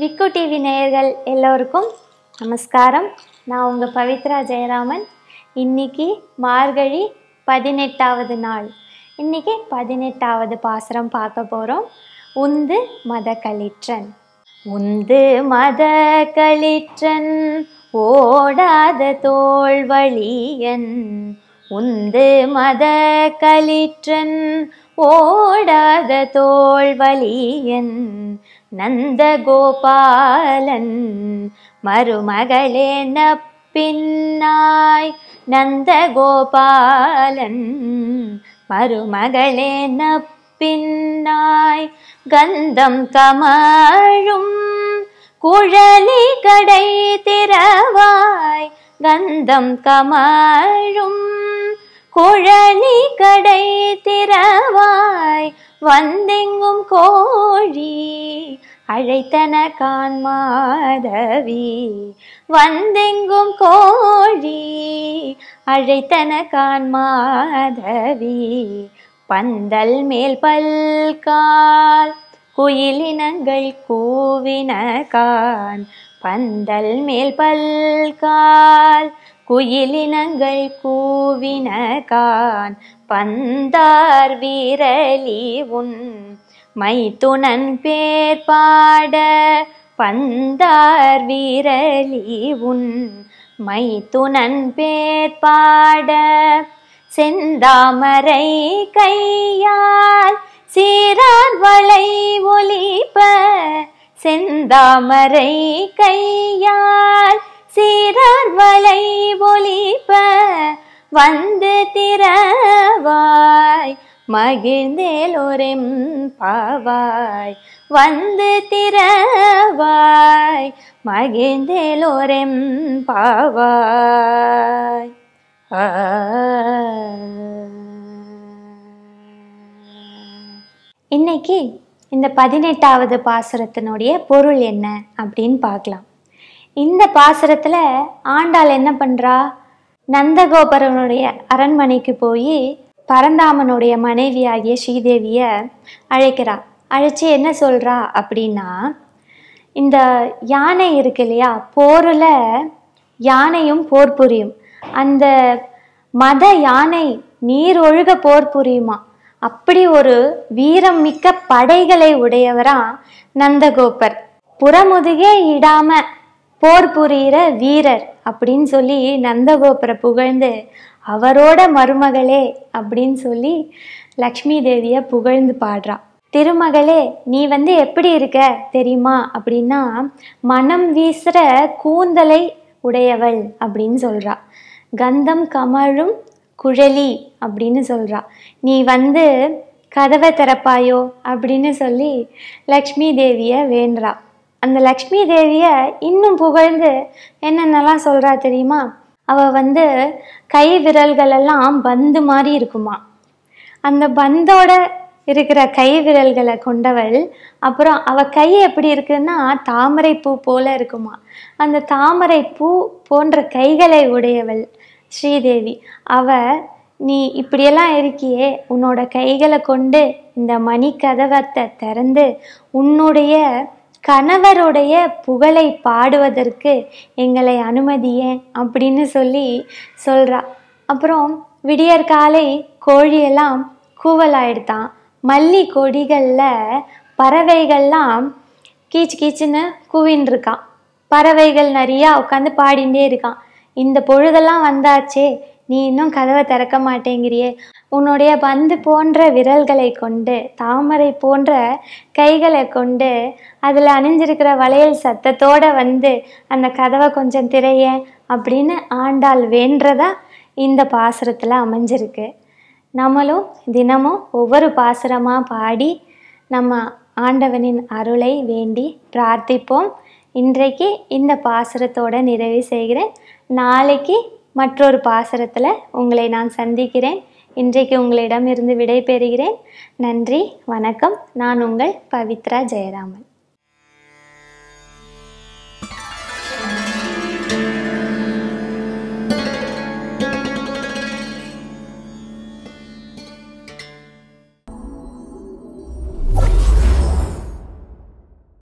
விக்கு டிவி நேயர்கள் எல்லோருக்கும் நமஸ்காரம் நான் உங்கள் பவித்ரா ஜெயராமன் இன்னைக்கு மார்கழி பதினெட்டாவது நாள் இன்னைக்கு பதினெட்டாவது பாசுரம் பார்க்க போகிறோம் உந்து மத களிற்றன் உந்து மத களிற்றன் ஓடாத தோல்வழியன் உந்து மத களிற்றன் ஓடாத தோல்வழியன் நந்தகோபாலன் மருமகளே நப்பின்னாய் நந்தகோபாலன் மருமகளே நப்பின்னாய் கந்தம் கமழும் குழலி கடை திறவாய் கந்தம் கமழும் குழலி கடை திறவாய் வந்தெங்கும் கோழி அழைத்தன காண்மாதவி வந்தெங்கும் கோழி அழைத்தன காண்மாதவி பந்தல் மேல் பல்கால் குயிலினங்கள் கூவின கான் பந்தல் மேல் பல்கால் குயிலினங்கள் கூவின கான் பந்தார் வீரலி உன் மைத்துனன் பேர் பாட பந்தார் வீரலி உன் மைத்துனன் பேர் பாட செந்தாமரை கையால் சீரார் வளை ஒலிப்ப செந்தாமரை கையால் சீரார் வளை ஒலிப்ப வந்து திறவாய் மகிழ்ந்தேலோரெம் பாவாய் வந்து திறவாய் மகிழ்ந்தேலோரெம் பாவாய் ஆ. இன்னைக்கு இந்த பதினெட்டாவது பாசுரத்தினுடைய பொருள் என்ன அப்படின்னு பார்க்கலாம் இந்த பாசுரத்தில் ஆண்டாள் என்ன பண்ணுறா நந்தகோபுரனுடைய அரண்மனைக்கு போய் பரந்தாமனுடைய மனைவியாகிய ஸ்ரீதேவியை அழைக்கிறா அழைச்சி என்ன சொல்கிறா அப்படின்னா இந்த யானை இருக்கு இல்லையா போரில் யானையும் போர் புரியும் அந்த மத யானை நீர் ஒழுக போர் புரியுமா அப்படி ஒரு வீரம் மிக்க படைகளை உடையவரா நந்தகோபர் புறமுதுகே இடாம போர் புரியிற வீரர் அப்படின்னு சொல்லி நந்தகோபுரை புகழ்ந்து அவரோட மருமகளே அப்படின்னு சொல்லி லக்ஷ்மி தேவியை புகழ்ந்து பாடுறா திருமகளே நீ வந்து எப்படி இருக்க தெரியுமா அப்படின்னா மனம் வீசுற கூந்தலை உடையவள் அப்படின்னு சொல்றா கந்தம் கமழும் குழலி அப்படின்னு சொல்றா நீ வந்து கதவை திறப்பாயோ அப்படின்னு சொல்லி லக்ஷ்மி தேவியை வேண்டுறா அந்த லக்ஷ்மி தேவியை இன்னும் புகழ்ந்து என்னென்னலாம் சொல்றா தெரியுமா அவ வந்து கை விரல்கள் எல்லாம் பந்து மாதிரி இருக்குமா அந்த பந்தோட இருக்கிற கை விரல்களை கொண்டவள் அப்புறம் அவ கை எப்படி இருக்குன்னா தாமரை பூ போல இருக்குமா அந்த தாமரை பூ போன்ற கைகளை உடையவள் ஸ்ரீதேவி அவ நீ இப்படியெல்லாம் இருக்கியே உன்னோட கைகளை கொண்டு இந்த மணி கதவத்தை திறந்து உன்னுடைய கணவருடைய புகழை பாடுவதற்கு எங்களை அனுமதியே அப்படின்னு சொல்லி சொல்றா அப்புறம் விடியற் காலை கோழியெல்லாம் கூவலாயிடுதான் மல்லி கொடிகளில் பறவைகள்லாம் கீச்சு கீச்சுன்னு கூவின்னு இருக்கான் பறவைகள் நிறையா உட்காந்து பாடிண்டே இருக்கான் இந்த பொழுதெல்லாம் வந்தாச்சே நீ இன்னும் கதவை திறக்க மாட்டேங்கிறியே உன்னுடைய பந்து போன்ற விரல்களை கொண்டு தாமரை போன்ற கைகளை கொண்டு அதில் அணிஞ்சிருக்கிற வளையல் சத்தத்தோட வந்து அந்த கதவை கொஞ்சம் திரைய அப்படின்னு ஆண்டாள் வேண்டதா இந்த பாசுரத்தில் அமைஞ்சிருக்கு நம்மளும் தினமும் ஒவ்வொரு பாசுரமாக பாடி நம்ம ஆண்டவனின் அருளை வேண்டி பிரார்த்திப்போம் இன்றைக்கு இந்த பாசுரத்தோட நிறைவு செய்கிறேன் நாளைக்கு மற்றொரு பாசுரத்தில் உங்களை நான் சந்திக்கிறேன் இன்றைக்கு உங்களிடமிருந்து விடை பெறுகிறேன் நன்றி வணக்கம் நான் உங்கள் பவித்ரா ஜெயராமன்